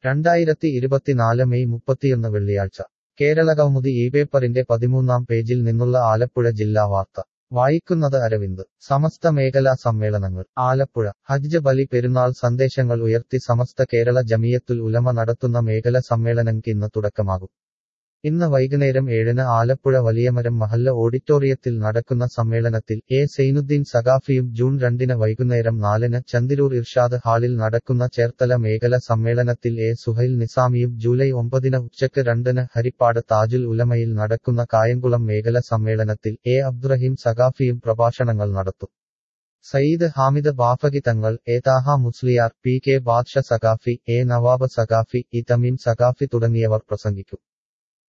രണ്ടായിരത്തി ഇരുപത്തിനാല് മെയ് മുപ്പത്തിയൊന്ന് വെള്ളിയാഴ്ച കേരളകൗമുദി ഈ പേപ്പറിന്റെ പതിമൂന്നാം പേജിൽ നിന്നുള്ള ആലപ്പുഴ ജില്ലാ വാർത്ത വായിക്കുന്നത് അരവിന്ദ് സമസ്ത മേഖലാ സമ്മേളനങ്ങൾ ആലപ്പുഴ ഹജ്ജ് ബലി പെരുന്നാൾ സന്ദേശങ്ങൾ ഉയർത്തി സമസ്ത കേരള ജമിയത്തുൽ ഉലമ നടത്തുന്ന മേഖല സമ്മേളനങ്ങൾക്ക് ഇന്ന് തുടക്കമാകും ഇന്ന് വൈകുന്നേരം ഏഴിന് ആലപ്പുഴ വലിയമരം മഹല്ല ഓഡിറ്റോറിയത്തിൽ നടക്കുന്ന സമ്മേളനത്തിൽ എ സൈനുദ്ദീൻ സഖാഫിയും ജൂൺ രണ്ടിന് വൈകുന്നേരം നാലിന് ചന്ദിരൂർ ഇർഷാദ് ഹാളിൽ നടക്കുന്ന ചേർത്തല മേഖല സമ്മേളനത്തിൽ എ സുഹൈൽ നിസാമിയും ജൂലൈ ഒമ്പതിന് ഉച്ചയ്ക്ക് രണ്ടിന് ഹരിപ്പാട് താജുൽ ഉലമയിൽ നടക്കുന്ന കായംകുളം മേഖല സമ്മേളനത്തിൽ എ അബ്ദുറഹീം സഖാഫിയും പ്രഭാഷണങ്ങൾ നടത്തും Sayyid Hamid Bafaqi Thangal A Thaha Musliyar P K Badusha Saqafi A Nawab Saqafi E Thameem Saqafi തുടങ്ങിയവർ പ്രസംഗിക്കും